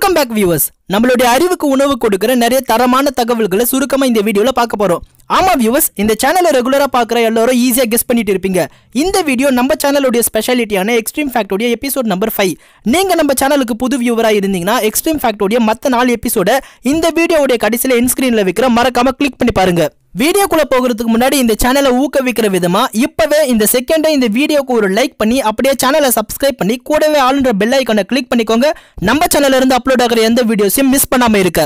welcome back viewers நம்மளுடைய அறிவுக்கு உணவு கொடுக்கிற நிறைய தரமான தகவல்களை சுருக்கமா இந்த வீடியோல பார்க்க போறோம் ஆமா வியூவர்ஸ் இந்த சேனலை ரெகுலரா பார்க்குற எல்லாரும் ஈஸியா கெஸ் பண்ணிட்டு இருப்பீங்க இந்த வீடியோ நம்ம சேனலுடைய ஸ்பெஷாலிட்டியான எக்ஸ்ட்ரீம் ஃபேக்டோடைய எபிசோட் நம்பர் ஃபைவ் நீங்க நம்ம சேனலுக்கு புது வியூவரா இருந்தீங்கன்னா எக்ஸ்ட்ரீம் ஃபேக்டோடைய மத்த நாலு எபிசோட இந்த வீடியோவுடைய கடைசியில என் ஸ்கிரீன்ல வைக்கிற மறக்காம கிளிக் பண்ணி பாருங்க வீடியோக்குள்ள போகிறதுக்கு முன்னாடி இந்த சேனலை ஊக்குவிக்கிற விதமா இப்பவே இந்த செகண்டை இந்த வீடியோக்கு ஒரு லைக் பண்ணி அப்படியே சேனலை சப்ஸ்கிரைப் பண்ணி கூடவே ஆளுன்ற பெல் ஐக்கானை கிளிக் பண்ணிக்கோங்க நம்ம சேனல்ல இருந்து அப்லோட் ஆகிற எந்த வீடியோஸையும் மிஸ் பண்ணாம இருக்க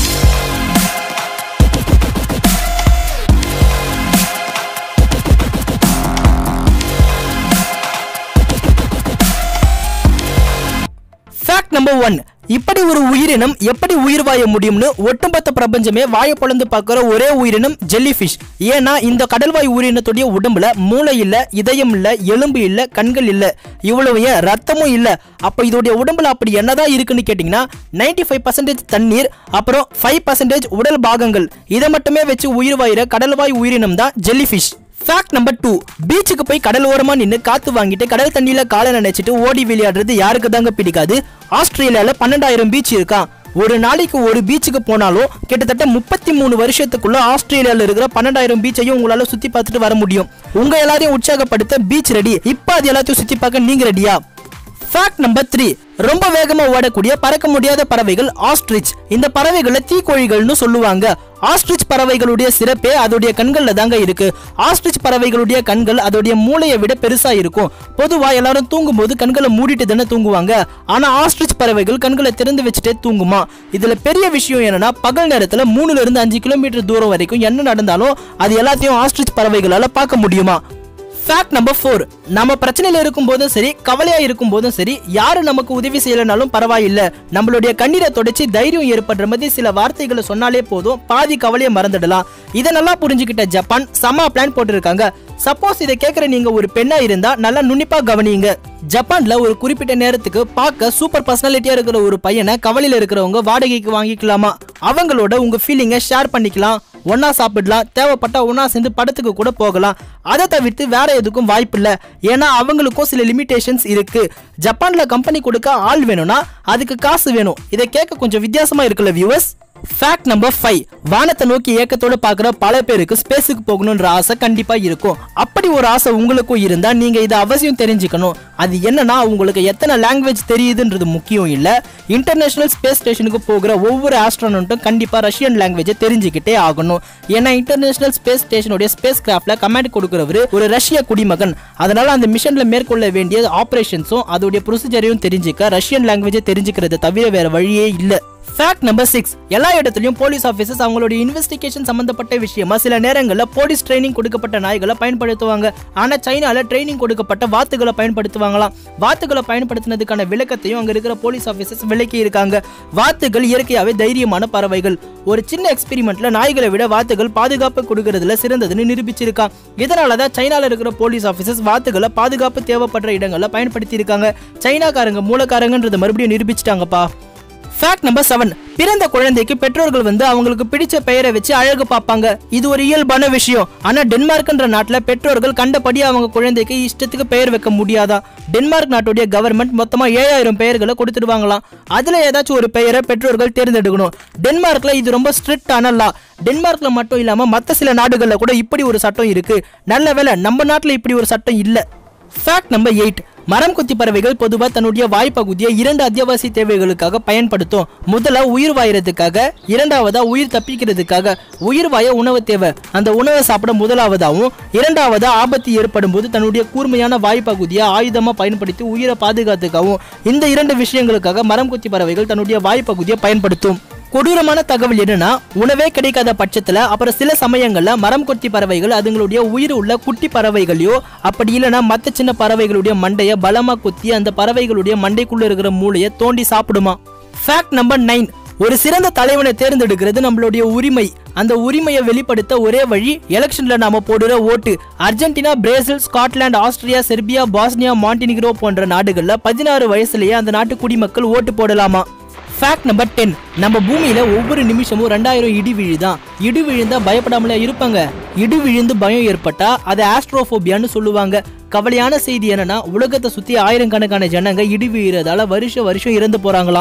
ஃபேக்ட் நம்பர் ஒன் இப்படி ஒரு உயிரினம் எப்படி உயிர் வாழ முடியும்னு ஒட்டுமொத்த பிரபஞ்சமே வாய பொழந்து பார்க்குற ஒரே உயிரினம் ஜெல்லிஃபிஷ் ஏன்னா இந்த கடல்வாய் உயிரினத்துடைய உடம்புல மூளை இல்ல இதயம் இல்ல எலும்பு இல்ல கண்கள் இல்ல இவ்வளவு ஏன் ரத்தமும் இல்ல அப்ப இதோடைய உடம்புல அப்படி என்னதான் இருக்குன்னு கேட்டிங்கன்னா நைன்டி ஃபைவ் பர்சன்டேஜ் தண்ணீர் அப்புறம் ஃபைவ் பர்சன்டேஜ் உடல் பாகங்கள் இதை மட்டுமே வச்சு உயிர் வாயிற கடல்வாய் உயிரினம் தான் ஜெல்லிஃபிஷ் ஃபேக்ட் நம்பர் டூ பீச்சுக்கு போய் கடல் ஓரமா நின்று காத்து வாங்கிட்டு கடல் தண்ணியில காலை நினைச்சிட்டு ஓடி விளையாடுறது யாருக்கு தாங்க பிடிக்காது ஆஸ்திரேலியால பன்னெண்டாயிரம் பீச் இருக்கான் ஒரு நாளைக்கு ஒரு பீச்சுக்கு போனாலும் கிட்டத்தட்ட முப்பத்தி மூணு வருஷத்துக்குள்ள ஆஸ்திரேலியால இருக்கிற பன்னெண்டாயிரம் பீச்சையும் உங்களால சுத்தி பார்த்துட்டு வர முடியும் உங்க எல்லாரையும் உற்சாகப்படுத்த பீச் ரெடி இப்ப அது எல்லாத்தையும் சுத்தி பார்க்க நீங்க ரெடியா ஃபேக்ட் நம்பர் த்ரீ ரொம்ப வேகமா ஓடக்கூடிய பறக்க முடியாத பறவைகள் ஆஸ்ட்ரிச் இந்த பறவைகளை தீக்கோழிகள்னு சொல்லுவாங்க ஆஸ்ட்ரிச் பறவைகளுடைய சிறப்பே அதோடைய கண்கள்ல தாங்க இருக்கு ஆஸ்ட்ரிச் பறவைகளுடைய கண்கள் அதோடைய மூளையை விட பெருசா இருக்கும் பொதுவா எல்லாரும் தூங்கும்போது கண்களை மூடிட்டு தானே தூங்குவாங்க ஆனா ஆஸ்ட்ரிச் பறவைகள் கண்களை திறந்து வச்சுட்டே தூங்குமா இதுல பெரிய விஷயம் என்னன்னா பகல் நேரத்துல மூணுல இருந்து அஞ்சு கிலோமீட்டர் தூரம் வரைக்கும் என்ன நடந்தாலும் அது எல்லாத்தையும் ஆஸ்ட்ரிச் பறவைகளால பார்க்க முடியுமா ஃபேக்ட் நம்பர் ஃபோர் நம்ம பிரச்சனையில இருக்கும் போதும் சரி கவலையா இருக்கும் போதும் சரி யாரு நமக்கு உதவி செய்யலனாலும் பரவாயில்ல நம்மளுடைய கண்ணீரை தொடச்சி தைரியம் ஏற்படுற மாதிரி சில வார்த்தைகளை சொன்னாலே போதும் பாதி கவலையை மறந்துடலாம் இதை நல்லா புரிஞ்சுக்கிட்ட ஜப்பான் சமா பிளான் போட்டிருக்காங்க சப்போஸ் இதை கேட்குற நீங்க ஒரு பெண்ணா இருந்தா நல்லா நுண்ணிப்பா கவனிங்க ஜப்பான்ல ஒரு குறிப்பிட்ட நேரத்துக்கு பார்க்க சூப்பர் பர்சனாலிட்டியா இருக்கிற ஒரு பையனை கவலையில இருக்கிறவங்க வாடகைக்கு வாங்கிக்கலாமா அவங்களோட உங்க ஃபீலிங்கை ஷேர் பண்ணிக்கலாம் ஒண்ணா சாப்பிடலாம் தேவைப்பட்டா ஒண்ணா சேர்ந்து படத்துக்கு கூட போகலாம் அதை தவிர்த்து வேற எதுக்கும் வாய்ப்பு இல்லை ஏன்னா அவங்களுக்கும் சில லிமிடேஷன்ஸ் இருக்கு ஜப்பான்ல கம்பெனி கொடுக்க ஆள் வேணும்னா அதுக்கு காசு வேணும் இதை கேட்க கொஞ்சம் வித்தியாசமா இருக்குல்ல வியூவர்ஸ் ஃபேக்ட் நம்பர் ஃபைவ் வானத்தை நோக்கி ஏக்கத்தோட பார்க்குற பல பேருக்கு ஸ்பேஸுக்கு போகணுன்ற ஆசை கண்டிப்பா இருக்கும் அப்படி ஒரு ஆசை உங்களுக்கும் இருந்தா நீங்க இதை அவசியம் தெரிஞ்சுக்கணும் அது என்னன்னா உங்களுக்கு எத்தனை லாங்குவேஜ் தெரியுதுன்றது முக்கியம் இல்ல இன்டர்நேஷனல் ஸ்பேஸ் ஸ்டேஷனுக்கு போகிற ஒவ்வொரு ஆஸ்ட்ரோனட்டும் கண்டிப்பா ரஷ்யன் லாங்குவேஜை தெரிஞ்சுக்கிட்டே ஆகணும் ஏன்னா இன்டர்நேஷனல் ஸ்பேஸ் ஸ்டேஷனுடைய ஸ்பேஸ் கிராஃப்ட்ல கமாண்ட் கொடுக்கிறவர் ஒரு ரஷ்ய குடிமகன் அதனால அந்த மிஷன்ல மேற்கொள்ள வேண்டிய ஆபரேஷன்ஸும் அதோடைய ப்ரொசீஜரையும் தெரிஞ்சுக்க ரஷ்யன் லாங்குவேஜை தெரிஞ்சுக்கிறத தவிர வேற வழியே இல்லை ஃபேக்ட் நம்பர் சிக்ஸ் எல்லா இடத்துலயும் போலீஸ் ஆஃபீஸர்ஸ் அவங்களுடைய இன்வெஸ்டிகேஷன் சம்பந்தப்பட்ட விஷயமா சில நேரங்களில் போலீஸ் ட்ரைனிங் கொடுக்கப்பட்ட நாய்களை பயன்படுத்துவாங்க ஆனா சைனால ட்ரைனிங் கொடுக்கப்பட்ட வாத்துகளை பயன்படுத்துவாங்களாம் வாத்துகளை பயன்படுத்தினதுக்கான விளக்கத்தையும் அங்க இருக்கிற போலீஸ் ஆஃபீஸர்ஸ் விளக்கி இருக்காங்க வாத்துகள் இயற்கையாவே தைரியமான பறவைகள் ஒரு சின்ன எக்ஸ்பெரிமெண்ட்ல நாய்களை விட வாத்துகள் பாதுகாப்பு கொடுக்கறதுல சிறந்ததுன்னு நிரூபிச்சிருக்கான் இதனாலதான் சைனால இருக்கிற போலீஸ் ஆஃபீஸர்ஸ் வாத்துகளை பாதுகாப்பு தேவைப்படுற இடங்கள்ல பயன்படுத்தி இருக்காங்க சைனாக்காரங்க மூலக்காரங்கன்றதை மறுபடியும் நிரூபிச்சிட்டாங்கப்பா ஃபேக்ட் நம்பர் செவன் பிறந்த குழந்தைக்கு பெற்றோர்கள் வந்து அவங்களுக்கு பிடிச்ச பெயரை வச்சு அழகு பார்ப்பாங்க இது ஒரு இயல்பான விஷயம் ஆனா டென்மார்க்ன்ற நாட்டுல பெற்றோர்கள் கண்டபடி அவங்க குழந்தைக்கு இஷ்டத்துக்கு பெயர் வைக்க முடியாதா டென்மார்க் நாட்டுடைய கவர்மெண்ட் மொத்தமா ஏழாயிரம் பெயர்களை கொடுத்துருவாங்களாம் அதுல ஏதாச்சும் ஒரு பெயரை பெற்றோர்கள் தேர்ந்தெடுக்கணும் டென்மார்க்ல இது ரொம்ப ஸ்ட்ரிக்டான லா டென்மார்க்ல மட்டும் இல்லாம மத்த சில நாடுகள்ல கூட இப்படி ஒரு சட்டம் இருக்கு நல்ல வேளை நம்ம நாட்டுல இப்படி ஒரு சட்டம் இல்ல ஃபேக்ட் நம்பர் எயிட் மரம் கொத்தி பறவைகள் பொதுவாக தன்னுடைய வாய்ப்பகுதியை இரண்டு அத்தியாவசிய தேவைகளுக்காக பயன்படுத்தும் முதல்ல உயிர் வாயறதுக்காக இரண்டாவதா உயிர் தப்பிக்கிறதுக்காக உயிர் வாய உணவு தேவை அந்த உணவை சாப்பிட முதலாவதாகவும் இரண்டாவதா ஆபத்து ஏற்படும் போது தன்னுடைய கூர்மையான வாய்ப்பகுதியை ஆயுதமா பயன்படுத்தி உயிரை பாதுகாத்துக்காகவும் இந்த இரண்டு விஷயங்களுக்காக மரம் கொத்தி பறவைகள் தன்னுடைய வாய்ப்பகுதியை பயன்படுத்தும் கொடூரமான தகவல் என்னன்னா உணவே கிடைக்காத பட்சத்துல அப்புறம் சில சமயங்கள்ல மரம் கொத்தி பறவைகள் அதுங்களுடைய உயிர் உள்ள குட்டி பறவைகளையோ அப்படி இல்லைன்னா மத்த சின்ன பறவைகளுடைய மண்டைய பலமா கொத்தி அந்த பறவைகளுடைய மண்டைக்குள்ள இருக்கிற மூளையை தோண்டி சாப்பிடுமா ஃபேக்ட் நம்பர் நைன் ஒரு சிறந்த தலைவனை தேர்ந்தெடுக்கிறது நம்மளுடைய உரிமை அந்த உரிமையை வெளிப்படுத்த ஒரே வழி எலெக்ஷன்ல நாம போடுற ஓட்டு Argentina Brazil Scotland Austria Serbia Bosnia Montenegro போன்ற நாடுகள்ல பதினாறு வயசுலயே அந்த நாட்டு குடிமக்கள் ஓட்டு போடலாமா ஃபேக்ட் நம்பர் டென் நம்ம பூமியில ஒவ்வொரு நிமிஷமும் ரெண்டாயிரம் இடி விழுதான் இடி விழுந்தா பயப்படாமலே இருப்பாங்க இடி விழுந்து பயம் ஏற்பட்டா அதை ஆஸ்ட்ரோபோபியான்னு சொல்லுவாங்க கவலையான செய்தி என்னன்னா உலகத்தை சுத்தி ஆயிரக்கணக்கான ஜனங்க இடி விழுறதால வருஷ வருஷம் இறந்து போறாங்களாம்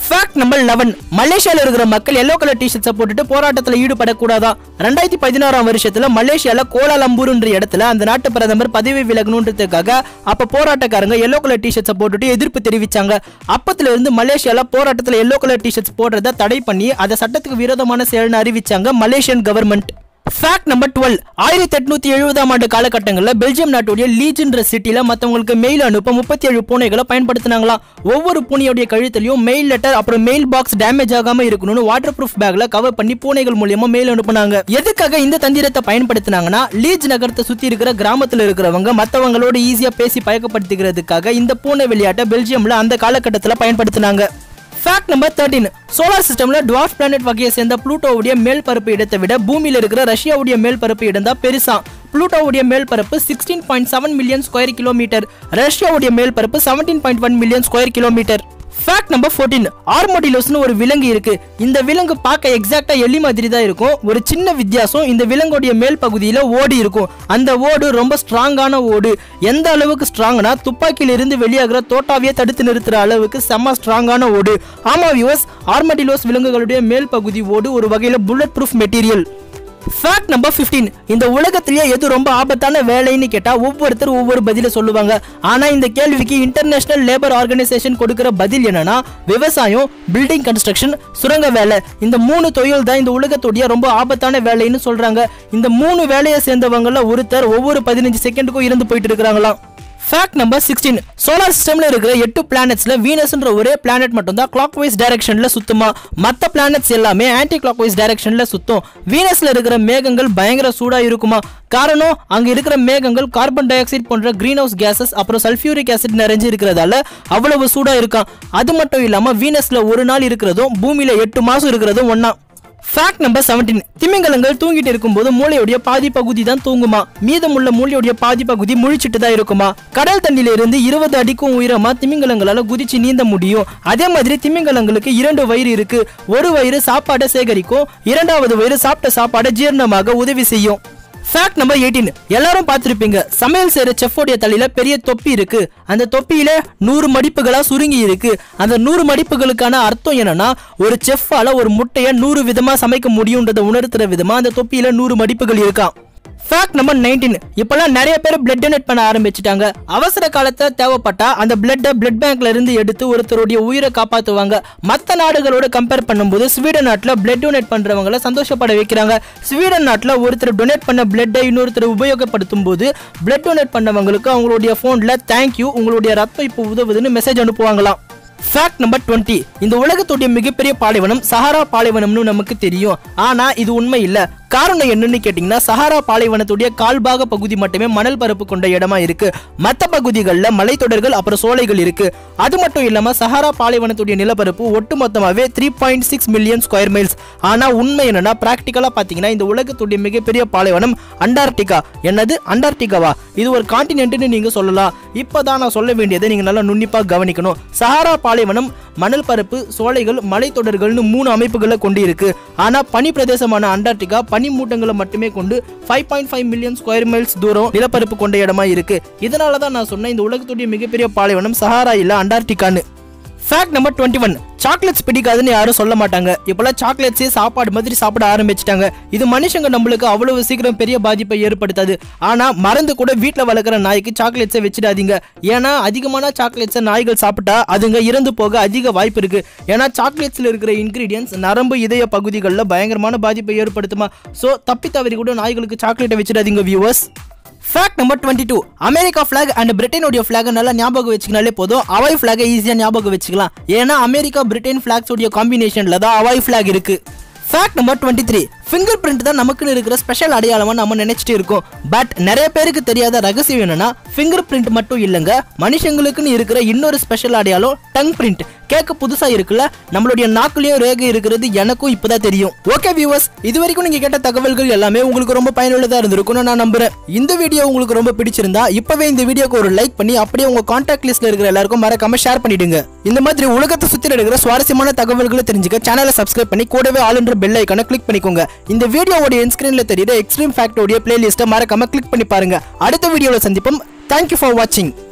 ஃபேக்ட் நம்பர் லெவன் மலேசியால இருக்கிற மக்கள் எல்லோ கலர் டிஷர்ட்ஸை போட்டுட்டு போராட்டத்தில் ஈடுபடக்கூடாதா ரெண்டாயிரத்தி பதினாறாம் வருஷத்துல மலேசியால கோலாலம்பூர்ன்ற இடத்துல அந்த நாட்டு பிரதமர் பதவி விலகணுன்றதுக்காக அப்ப போராட்டக்காரங்க எல்லோ கலர் டிஷர்ட்ஸை போட்டுட்டு எதிர்ப்பு தெரிவிச்சாங்க அப்பத்துல இருந்து மலேசியால போராட்டத்தில் எல்லோ கலர் டிஷர்ட்ஸ் போடுறத தடை பண்ணி அதை சட்டத்துக்கு விரோதமான செயல்னு அறிவிச்சாங்க Malaysian government fact number twelve ஆயிரத்தி எட்நூத்தி எழுபதாம் ஆண்டு காலகட்டங்களில் பெல்ஜியம் நாட்டுடைய லீஜ்ன்ற சிட்டில மற்றவங்களுக்கு மெயில் அனுப்ப முப்பத்தி ஏழு பூனைகளை பயன்படுத்தினாங்களாம் ஒவ்வொரு பூனையுடைய கழுத்துலையும் மெயில் லெட்டர் அப்புறம் மெயில் பாக்ஸ் டேமேஜ் ஆகாம இருக்கணும்னு வாட்டர் ப்ரூஃப் பேக்ல கவர் பண்ணி பூனைகள் மூலியமா மெயில் அனுப்புனாங்க எதுக்காக இந்த தந்திரத்தை பயன்படுத்தினாங்கன்னா லீஜ் நகரத்தை சுத்தி இருக்கிற கிராமத்துல இருக்கிறவங்க மற்றவங்களோட ஈஸியா பேசி பயக்கப்படுத்திக்கிறதுக்காக இந்த பூனை விளையாட்டை பெல்ஜியம்ல அந்த காலகட்டத்தில் பயன்படுத்தினாங்க ஃபேக்ட் நம்பர் தேர்ட்டின் சோலார் சிஸ்டம்ல டுவார்ஃப் பிளானட் வகையை சேர்ந்த ப்ளூட்டோவுடைய மேல் பரப்பு இடத்தை விட பூமியில இருக்கிற ரஷ்யாவுடைய மேல் பரப்பு இடம் தான் பெருசா ப்ளூட்டோவுடைய மேல் பரப்பு sixteen point seven million square kilometre ரஷ்யாவுடைய மேல் பரப்பு seventeen point one million square kilometre fact number fourteen ஆர்மோடிலோஸ்னு ஒரு விலங்கு இருக்கு இந்த விலங்கு பார்க்க எக்ஸாக்டா எலி மாதிரி தான் இருக்கும் ஒரு சின்ன வித்தியாசம் இந்த விலங்குடைய மேல் பகுதியில ஓடு இருக்கும் அந்த ஓடு ரொம்ப ஸ்ட்ராங்கான ஓடு எந்த அளவுக்கு ஸ்ட்ராங்னா துப்பாக்கியில இருந்து வெளியாகிற தோட்டாவையே தடுத்து நிறுத்துற அளவுக்கு செம்ம ஸ்ட்ராங்கான ஓடு ஆமா வியூஸ் ஆர்மடிலோஸ் விலங்குகளுடைய மேல் பகுதி ஓடு ஒரு வகையில bullet proof material fact number 15 இந்த உலகத்திலேயே எது ரொம்ப ஆபத்தான வேலைன்னு கேட்டா ஒவ்வொருத்தர் ஒவ்வொரு பதில சொல்லுவாங்க ஆனா இந்த கேள்விக்கு இன்டர்நேஷனல் லேபர் ஆர்கனைசேஷன் கொடுக்கிற பதில் என்னன்னா விவசாயம் பில்டிங் கன்ஸ்ட்ரக்ஷன் சுரங்க வேலை இந்த மூணு தொழில் தான் இந்த உலகத்துடைய ரொம்ப ஆபத்தான வேலைன்னு சொல்றாங்க இந்த மூணு வேலையை சேர்ந்தவங்கள ஒருத்தர் ஒவ்வொரு பதினஞ்சு செகண்டுக்கும் இறந்து போயிட்டு இருக்கிறாங்களாம் ஃபேக்ட் நம்பர் சிக்ஸ்டீன் சோலார் சிஸ்டம்ல இருக்கிற எட்டு பிளானட்ஸ்ல வீனஸ்ன்ற ஒரே பிளானட் மட்டும் தான் கிளாக் வைஸ் டைரக்ஷன்ல சுத்துமா மற்ற பிளானட்ஸ் எல்லாமே ஆன்டி கிளாக் வைஸ் டைரக்ஷன்ல சுத்தும் வீனஸ்ல இருக்கிற மேகங்கள் பயங்கர சூடா இருக்குமா காரணம் அங்க இருக்கிற மேகங்கள் கார்பன் டை ஆக்சைடு போன்ற கிரீன் ஹவுஸ் கேசஸ் அப்புறம் சல்ஃபியூரிக் ஆசிட் நிறைஞ்சு இருக்கிறதால அவ்வளவு சூடா இருக்காம் அது மட்டும் இல்லாம வீனஸ்ல ஒரு நாள் இருக்கிறதும் பூமியில எட்டு மாசம் இருக்கிறதும் ஒண்ணா ஃபேக்ட் நம்பர் 17 திமிங்கலங்கள் தூங்கிட்டு இருக்கும்போது மூளையுடைய பாதி பகுதி தான் தூங்குமா மீதமுள்ள மூளையுடைய பாதி பகுதி முழிச்சிட்டு தான் இருக்குமா கடல் தண்ணியில இருந்து இருபது அடிக்கும் உயரமா திமிங்கலங்களால குதிச்சு நீந்த முடியும் அதே மாதிரி திமிங்கலங்களுக்கு இரண்டு வயிறு இருக்கு ஒரு வயிறு சாப்பாடை சேகரிக்கும் இரண்டாவது வயிறு சாப்பிட்ட சாப்பாடை ஜீரணமாக உதவி செய்யும் ஃபேக்ட் நம்பர் 18 எல்லாரும் பார்த்திருப்பீங்க சமையல் செய்யற செஃப்போடைய தலையில பெரிய தொப்பி இருக்கு அந்த தொப்பியில நூறு மடிப்புகளா சுருங்கி இருக்கு அந்த நூறு மடிப்புகளுக்கான அர்த்தம் என்னன்னா ஒரு செஃப்பால ஒரு முட்டையை நூறு விதமா சமைக்க முடியுன்றதை உணர்த்துற விதமா அந்த தொப்பியில நூறு மடிப்புகள் இருக்காம் ஃபேக்ட் நம்பர் நைன்டீன் இப்பெல்லாம் நிறைய பேர் பிளட் டொனேட் பண்ண ஆரம்பிச்சிட்டாங்க அவசர காலத்துல தேவைப்பட்டா அந்த பிளட்டை பிளட் பேங்க்ல இருந்து எடுத்து ஒருத்தருடைய உயிரை காப்பாத்துவாங்க மற்ற நாடுகளோட கம்பேர் பண்ணும்போது ஸ்வீடன் நாட்டுல பிளட் டொனேட் பண்றவங்கள சந்தோஷப்பட வைக்கிறாங்க ஸ்வீடன் நாட்டுல ஒருத்தர் டொனேட் பண்ண பிளட்டை இன்னொருத்தர் உபயோகப்படுத்தும் போது பிளட் டொனேட் பண்ணவங்களுக்கு அவங்களுடைய போன்ல தேங்க்யூ உங்களுடைய ரத்தம் இப்போ உதவுதுன்னு மெசேஜ் அனுப்புவாங்களாம் ஃபேக்ட் நம்பர் 20 இந்த உலகத்துடைய மிகப்பெரிய பாலைவனம் சஹாரா பாலைவனம்னு நமக்கு தெரியும் ஆனா இது உண்மை இல்ல காரணம் என்னன்னு கேட்டிங்கன்னா சஹாரா பாலைவனத்துடைய கால்பாக பகுதி மட்டுமே மணல் பரப்பு கொண்ட இடமா இருக்கு மற்ற பகுதிகளில் மலைத்தொடர்கள் அப்புறம் சோலைகள் இருக்கு அது மட்டும் இல்லாம சஹாரா பாலைவனத்துடைய நிலப்பரப்பு ஒட்டுமொத்தமாவே three point six million square miles ஆனா உண்மை என்னன்னா பிராக்டிக்கலா பாத்தீங்கன்னா இந்த உலகத்துடைய மிகப்பெரிய பாலைவனம் அண்டார்டிகா என்னது அண்டார்டிகாவா இது ஒரு கான்டினென்ட்னு நீங்க சொல்லலாம் இப்பதான் நான் சொல்ல வேண்டியதை நீங்க நல்லா நுண்ணிப்பா கவனிக்கணும் சஹாரா பாலைவனம் மணல் பரப்பு சோலைகள் மலைத்தொடர்கள்னு மூணு அமைப்புகளை கொண்டு இருக்கு ஆனா பனி பிரதேசமான அண்டார்டிகா பனி மூட்டங்களை மட்டுமே கொண்டு five point five million square miles தூரம் நிலப்பரப்பு கொண்ட இடமா இருக்கு இதனால தான் நான் சொன்னேன் இந்த உலகத்துடைய மிகப்பெரிய பாலைவனம் சஹாரா இல்ல அண்டார்டிகான்னு fact number twenty one chocolates பிடிக்காதுன்னு யாரும் சொல்ல மாட்டாங்க இப்போலாம் சாக்லேட்ஸே சாப்பாடு மாதிரி சாப்பிட ஆரம்பிச்சிட்டாங்க இது மனுஷங்க நம்மளுக்கு அவ்வளவு சீக்கிரம் பெரிய பாதிப்பை ஏற்படுத்தாது ஆனா மறந்து கூட வீட்டில் வளர்க்குற நாய்க்கு சாக்லேட்ஸை வச்சிடாதீங்க ஏன்னா அதிகமான சாக்லேட்ஸை நாய்கள் சாப்பிட்டா அதுங்க இறந்து போக அதிக வாய்ப்பு இருக்கு ஏன்னா சாக்லேட்ஸ்ல இருக்கிற இன்கிரீடியன்ஸ் நரம்பு இதய பகுதிகளில் பயங்கரமான பாதிப்பை ஏற்படுத்துமா ஸோ தப்பி தவறி கூட நாய்களுக்கு சாக்லேட்டை வச்சிடாதீங்க viewers fact number twenty two America flag and பிரிட்டனுடைய ஃபிளாக் நல்லா ஞாபகம் வச்சுக்கினாலே போதும் அவாய் ஃபிளாகை ஈஸியாக ஞாபகம் வச்சுக்கலாம் ஏன்னா அமெரிக்கா பிரிட்டன் ஃபிளாக்ஸ் உடைய காம்பினேஷன்ல தான் அவாய் ஃபிளாக் இருக்கு fact number twenty three fingerprint தான் நமக்குன்னு இருக்கிற ஸ்பெஷல் அடையாளமா நம்ம நினைச்சிட்டு இருக்கோம் பட் நிறைய பேருக்கு தெரியாத ரகசியம் என்னன்னா ஃபிங்கர் பிரிண்ட் மட்டும் இல்லைங்க மனுஷங்களுக்குன்னு இருக்கிற இன்னொரு ஸ்பெஷல் அடையாளம் டங் பிரிண்ட் கேட்க புதுசா இருக்குல்ல நம்மளுடைய நாக்குலயும் ரேகை இருக்கிறது எனக்கும் இப்பதான் தெரியும் ஓகே வியூவர்ஸ் இது வரைக்கும் நீங்க கேட்ட தகவல்கள் எல்லாமே உங்களுக்கு ரொம்ப பயனுள்ளதா இருந்திருக்கும்னு நான் நம்புறேன் இந்த வீடியோ உங்களுக்கு ரொம்ப பிடிச்சிருந்தா இப்பவே இந்த வீடியோக்கு ஒரு லைக் பண்ணி அப்படியே உங்க கான்டாக்ட் லிஸ்ட்ல இருக்கிற எல்லாருக்கும் மறக்காம ஷேர் பண்ணிடுங்க இந்த மாதிரி உலகத்தை சுத்தி நடக்கிற சுவாரஸ்யமான தகவல்களை தெரிஞ்சுக்க சேனலை சப்ஸ்கிரைப் பண்ணி கூடவே ஆளுன்ற பெல் ஐக்கான கிளிக் பண்ணிக்கோங்க இந்த வீடியோவோட என்ஸ்கிரீன்ல தெரியுற எக்ஸ்ட்ரீம் ஃபேக்டோடைய பிளேலிஸ்ட்டை மறக்காம கிளிக் பண்ணி பாருங்க அடுத்த வீடியோல சந்திப்போம் தேங்க்யூ ஃபார் வாட்சிங்